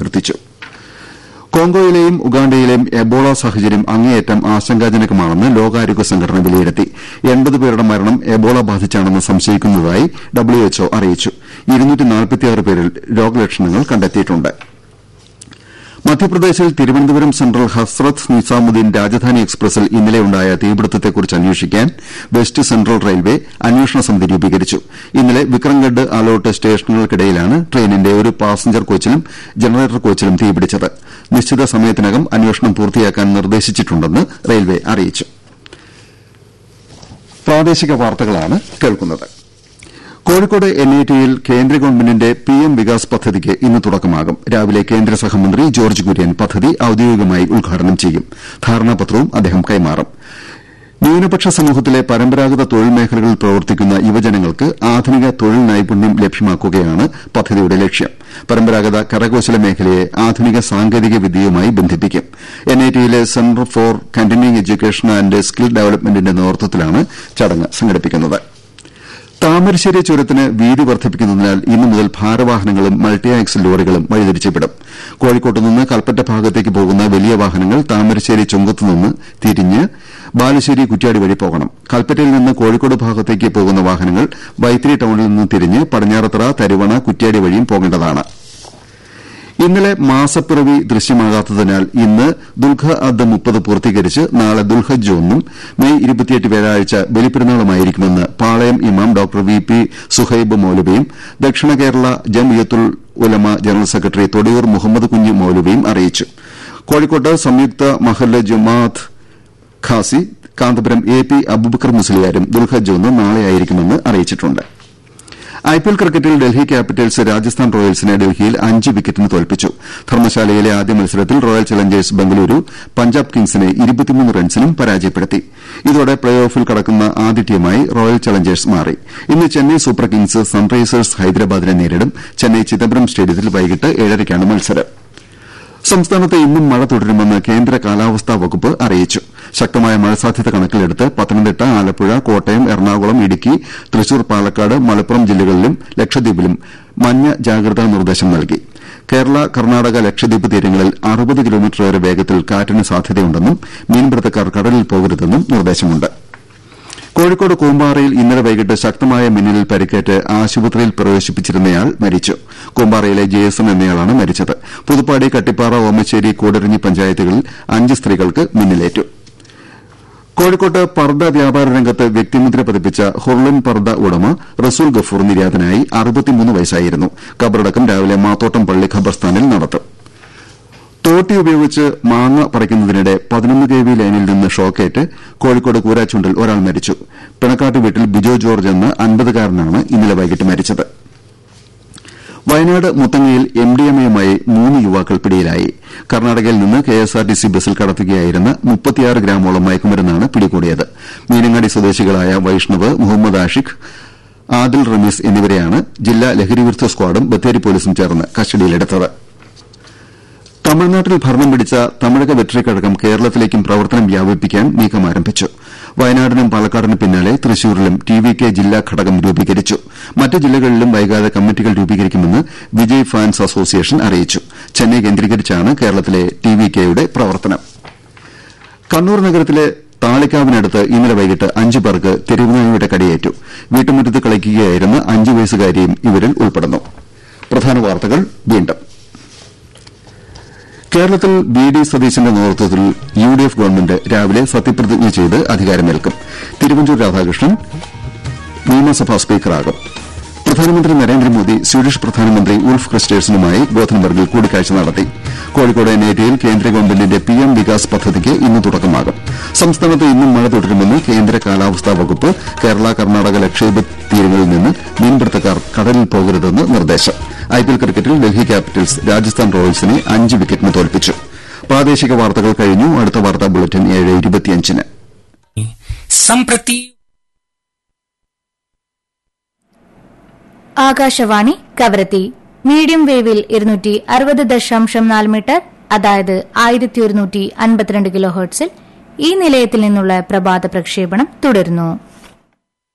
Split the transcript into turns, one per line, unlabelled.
അഭ്യർത്ഥിച്ചു കോങ്കോയിലെയും ഉഗാണ്ടയിലെയും എബോള സാഹചര്യം അങ്ങേയറ്റം ആശങ്കാജനകമാണെന്ന് ലോകാരോഗ്യ സംഘടന വിലയിരുത്തി എൺപത് പേരുടെ മരണം എബോള ബാധിച്ചാണെന്ന് സംശയിക്കുന്നതായി ഡബ്ല്യുഎച്ച്ഒ അറിയിച്ചു പേരിൽ രോഗലക്ഷണങ്ങൾ കണ്ടെത്തിയിട്ടുണ്ട് മധ്യപ്രദേശിൽ തിരുവനന്തപുരം സെൻട്രൽ ഹസ്രത്ത് നിസാമുദ്ദീൻ രാജധാനി എക്സ്പ്രസിൽ ഇന്നലെയുണ്ടായ തീപിടുത്തത്തെക്കുറിച്ച് അന്വേഷിക്കാൻ വെസ്റ്റ് സെൻട്രൽ റെയിൽവേ അന്വേഷണ സമിതി രൂപീകരിച്ചു ഇന്നലെ വിക്രംഗഡ് അലോട്ട് സ്റ്റേഷനുകൾക്കിടയിലാണ് ട്രെയിനിന്റെ ഒരു പാസഞ്ചർ കോച്ചിലും ജനറേറ്റർ കോച്ചിലും തീപിടിച്ചത് നിശ്ചിത സമയത്തിനകം അന്വേഷണം പൂർത്തിയാക്കാൻ നിർദ്ദേശിച്ചിട്ടുണ്ടെന്ന് റെയിൽവേ അറിയിച്ചു പ്രാദേശിക വാർത്തകളാണ് കേൾക്കുന്നത് കോഴിക്കോട് എൻ ഐ ടിയിൽ കേന്ദ്ര ഗവൺമെന്റിന്റെ പി എം വികാസ് പദ്ധതിക്ക് ഇന്ന് തുടക്കമാകും രാവിലെ കേന്ദ്ര സഹമന്ത്രി ജോർജ് കുര്യൻ പദ്ധതി ഔദ്യോഗികമായി ഉദ്ഘാടനം ചെയ്യും ധാരണാപത്രവും അദ്ദേഹം കൈമാറും ന്യൂനപക്ഷ സമൂഹത്തിലെ പരമ്പരാഗത തൊഴിൽ മേഖലകളിൽ പ്രവർത്തിക്കുന്ന യുവജനങ്ങൾക്ക് ആധുനിക തൊഴിൽ നൈപുണ്യം ലഭ്യമാക്കുകയാണ് പദ്ധതിയുടെ ലക്ഷ്യം പരമ്പരാഗത കരകൌശല മേഖലയെ ആധുനിക സാങ്കേതിക വിദ്യയുമായി ബന്ധിപ്പിക്കും എൻ ഐ ടിയിലെ centre for continuing education and skill ഡെവലപ്മെന്റിന്റെ നേതൃത്വത്തിലാണ് ചടങ്ങ് സംഘടിപ്പിക്കുന്നത് താമരശ്ശേരി ചുരത്തിന് വീതി വർദ്ധിപ്പിക്കുന്നതിനാൽ ഇന്നു മുതൽ ഭാരവാഹനങ്ങളും മൾട്ടി ആക്സിൽ ലോറികളും വഴിതിരിച്ചുവിടും കോഴിക്കോട്ട് നിന്ന് കൽപ്പറ്റ ഭാഗത്തേക്ക് പോകുന്ന വലിയ വാഹനങ്ങൾ താമരശ്ശേരി ചുങ്കത്തുനിന്ന് തിരിഞ്ഞ് ബാലുശ്ശേരി കുറ്റ്യാടി വഴി പോകണം കൽപ്പറ്റയിൽ നിന്ന് കോഴിക്കോട് ഭാഗത്തേക്ക് പോകുന്ന വാഹനങ്ങൾ വൈത്തിരി ടൌണിൽ നിന്ന് തിരിഞ്ഞ് പടിഞ്ഞാറത്തറ തരുവണ കുറ്റ്യാടി വഴിയും പോകേണ്ടതാണ് ഇന്നലെ മാസപ്പിറവി ദൃശ്യമാകാത്തതിനാൽ ഇന്ന് ദുൽഖ അദ് മുപ്പത് പൂർത്തീകരിച്ച് നാളെ ദുൽഹജ്ജ് ഒന്നും മെയ് ഇരുപത്തിയെട്ട് വ്യാഴാഴ്ച ബലിപ്പെരുന്നാളുമായിരിക്കുമെന്ന് പാളയം ഇമാം ഡോക്ടർ വി പി സുഹൈബ് മൌലവിയും ദക്ഷിണ കേരള ജംഇയ്യത്തുൽ ഉലമ ജനറൽ സെക്രട്ടറി തൊടിയൂർ മുഹമ്മദ് കുഞ്ഞ് മൌലവിയും അറിയിച്ചു കോഴിക്കോട്ട് സംയുക്ത മഹല്ല് ജുമാഅത്ത് ഖാസി കാന്തപുരം എ പി അബുബക്കർ മുസ്ലിയാരും ദുൽഹജ്ജ് ഒന്ന് നാളെയായിരിക്കുമെന്ന് അറിയിച്ചിട്ടുണ്ട് ഐപിഎൽ ക്രിക്കറ്റിൽ ഡൽഹി ക്യാപിറ്റൽസ് രാജസ്ഥാൻ റോയൽസിനെ ഡൽഹിയിൽ അഞ്ച് വിക്കറ്റിന് തോൽപ്പിച്ചു ധർമ്മശാലയിലെ ആദ്യ മത്സരത്തിൽ റോയൽ ചലഞ്ചേഴ്സ് ബംഗളൂരു പഞ്ചാബ് കിങ്സിനെ റൺസിനും പരാജയപ്പെടുത്തി ഇതോടെ പ്ലേ ഓഫിൽ കടക്കുന്ന ആദ്യ ടീമായി റോയൽ ചലഞ്ചേഴ്സ് മാറി ഇന്ന് ചെന്നൈ സൂപ്പർ കിങ്സ് സൺറൈസേഴ്സ് ഹൈദരാബാദിനെ നേരിടും ചെന്നൈ ചിദംബരം സ്റ്റേഡിയത്തിൽ വൈകിട്ട് ഏഴരയ്ക്കാണ് മത്സരം സംസ്ഥാനത്ത് ഇന്നും മഴ തുടരുമെന്ന് കേന്ദ്ര കാലാവസ്ഥാ വകുപ്പ് അറിയിച്ചു ശക്തമായ മഴ സാധ്യത കണക്കിലെടുത്ത് പത്തനംതിട്ട ആലപ്പുഴ കോട്ടയം എറണാകുളം ഇടുക്കി തൃശൂർ പാലക്കാട് മലപ്പുറം ജില്ലകളിലും ലക്ഷദ്വീപിലും മഞ്ഞ ജാഗ്രതാ നിർദ്ദേശം നൽകി കേരള കർണാടക ലക്ഷദ്വീപ് തീരങ്ങളിൽ അറുപത് കിലോമീറ്റർ വരെ വേഗത്തിൽ കാറ്റിന് സാധ്യതയുണ്ടെന്നും മീൻപിടുത്തക്കാർ കടലിൽ പോകരുതെന്നും നിർദ്ദേശമുണ്ട് കോഴിക്കോട് കൂമ്പാറയിൽ ഇന്നലെ വൈകിട്ട് ശക്തമായ മിന്നലിൽ പരിക്കേറ്റ് ആശുപത്രിയിൽ പ്രവേശിപ്പിച്ചിരുന്നയാൾ മരിച്ചു കൂമ്പാറയിലെ ജേസൺ എന്നയാളാണ് മരിച്ചത് പുതുപ്പാടി കട്ടിപ്പാറ ഓമശ്ശേരി കൂടരഞ്ഞി പഞ്ചായത്തുകളിൽ അഞ്ച് സ്ത്രീകൾക്ക് മിന്നലേറ്റു കോഴിക്കോട്ട് പർദ്ദ വ്യാപാര രംഗത്ത് വ്യക്തിമുദ്ര പതിപ്പിച്ച ഹുർലിൻ പർദ്ദ ഉടമ റസൂൽ ഗഫൂർ നിര്യാതനായി അറുപത്തിമൂന്ന് വയസ്സായിരുന്നു കബറടക്കം രാവിലെ മാത്തോട്ടം പള്ളി ഖബർസ്ഥാനിൽ നടത്തും തോട്ടി ഉപയോഗിച്ച് മാങ്ങ പറിക്കുന്നതിനിടെ പതിനൊന്ന് കെ വി ലൈനിൽ നിന്ന് ഷോക്കേറ്റ് കോഴിക്കോട് കൂരാച്ചുണ്ടിൽ ഒരാൾ മരിച്ചു പിണക്കാട്ട് വീട്ടിൽ ബിജോ ജോർജ് എന്ന അൻപതുകാരനാണ് ഇന്നലെ വൈകിട്ട് മരിച്ചത് വയനാട് മുത്തങ്ങയിൽ എംഡിഎംഎയുമായി മൂന്ന് യുവാക്കൾ പിടിയിലായി കർണാടകയിൽ നിന്ന് കെഎസ്ആർടിസി ബസ്സിൽ കടത്തുകയായിരുന്ന മുപ്പത്തിയാറ് ഗ്രാമോളം മയക്കുമരുന്നാണ് പിടികൂടിയത് മീനങ്ങാടി സ്വദേശികളായ വൈഷ്ണവ് മുഹമ്മദ് ആഷിഖ് ആദിൽ റമീസ് എന്നിവരെയാണ് ജില്ലാ ലഹരിവിരുദ്ധ സ്ക്വാഡും ബത്തേരി പോലീസും ചേർന്ന് കസ്റ്റഡിയിലെടുത്തത് തമിഴ്നാട്ടിൽ ഭരണം പിടിച്ച തമിഴക വെട്രി കഴകം കേരളത്തിലേക്കും പ്രവർത്തനം വ്യാപിപ്പിക്കാൻ നീക്കം ആരംഭിച്ചു വയനാടിനും പാലക്കാടിനും പിന്നാലെ തൃശൂരിലും ടി വി കെ ജില്ലാ ഘടകം രൂപീകരിച്ചു മറ്റ് ജില്ലകളിലും വൈകാതെ കമ്മിറ്റികൾ രൂപീകരിക്കുമെന്ന് വിജയ് ഫാൻസ് അസോസിയേഷൻ അറിയിച്ചു ചെന്നൈ കേന്ദ്രീകരിച്ചാണ് കേരളത്തിലെ ടി വി കെയുടെ പ്രവർത്തനം കണ്ണൂർ നഗരത്തിലെ താളിക്കാവിനടുത്ത് ഇന്നലെ വൈകിട്ട് അഞ്ചു പേർക്ക് തെരുവുനായയുടെ കടിയേറ്റു വീട്ടുമുറ്റത്ത് കളിക്കുകയായിരുന്ന അഞ്ചു വയസ്സുകാരിയും ഇവരിൽ ഉൾപ്പെടുന്നു പ്രധാന വാർത്തകൾ വീണ്ടും കേരളത്തിൽ വി ഡി സതീശന്റെ നേതൃത്വത്തിൽ യു ഡി എഫ് ഗവൺമെന്റ് രാവിലെ സത്യപ്രതിജ്ഞ ചെയ്ത് അധികാരമേൽക്കും തിരുവഞ്ചൂർ രാധാകൃഷ്ണൻ നിയമസഭാ സ്പീക്കറാകും പ്രധാനമന്ത്രി നരേന്ദ്രമോദി സ്വീഡിഷ് പ്രധാനമന്ത്രി ഉൾഫ് ക്രിസ്റ്റേഴ്സനുമായി ഗോഥൻബർഗിൽ കൂടിക്കാഴ്ച നടത്തി കോഴിക്കോട് എൻഐടിയിൽ കേന്ദ്ര ഗവൺമെന്റിന്റെ പി എം വികാസ് പദ്ധതിക്ക് ഇന്ന് തുടക്കമാകും സംസ്ഥാനത്ത് ഇന്നും മഴ തുടരുമെന്ന് കേന്ദ്ര കാലാവസ്ഥാ വകുപ്പ് കേരള കർണാടക ലക്ഷദ്വീപ് തീരങ്ങളിൽ നിന്ന് മീൻപിടുത്തക്കാർ കടലിൽ പോകരുതെന്ന് നിർദ്ദേശം ഐപിഎൽ ക്രിക്കറ്റിൽ ഡൽഹി ക്യാപിറ്റൽസ് രാജസ്ഥാൻ റോയൽസിനെ അഞ്ച് വിക്കറ്റിന് തോൽപ്പിച്ചു പ്രാദേശിക വാർത്തകൾ കഴിഞ്ഞു അടുത്ത വാർത്താ ബുള്ളറ്റിൻ ഏഴ് ഇരുപത്തിയഞ്ചിന്
सम्प्रति
ആകാശവാണി കവരത്തി മീഡിയം വേവിൽ ഇരുന്നൂറ്റി അറുപത് ദശാംശം നാല് മീറ്റർ അതായത് ആയിരത്തി ഒരുന്നൂറ്റി അൻപത്തിരണ്ട് കിലോ ഹെർട്സിൽ ഈ നിലയത്തിൽ നിന്നുള്ള പ്രഭാത പ്രക്ഷേപണം തുടരുന്നു